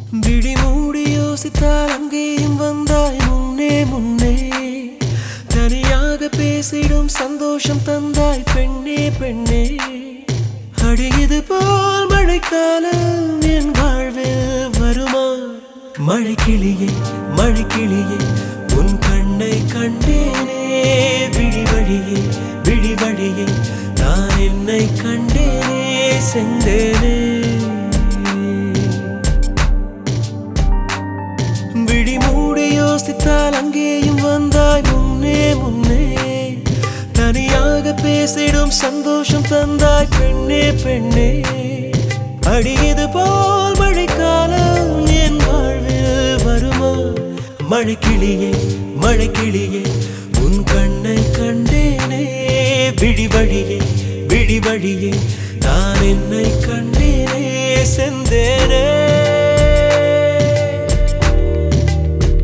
விழி மூடி யோசித்தால் அங்கேயும் வந்தாய் முன்னே முன்னே தனியாக பேசிடும் சந்தோஷம் தந்தாய் பெண்ணே பெண்ணே அடியது போல் மழைக்காலம் என் வாழ்வில் வருமா மழை கிளியே மழை கிளியே உன் கண்ணை கண்டேனே விழி வழியே விழி வழியே நான் என்னை கண்டேனே செந்தேனே விழி மூடி யோசித்தால் அங்கேயும் வந்தாய் முன்னே முன்னே தனியாக பேசிடும் சந்தோஷம் தந்தாய் பெண்ணே பெண்ணே அடியது போல் மழைக்காலம் என் வாழ்வில் வருமா மழை கிளியே மழை கிளியே உன் கண்ணை கண்டேனே விழி வழியே விழி வழியே நான் என்னை கண்டேனே செந்தேனே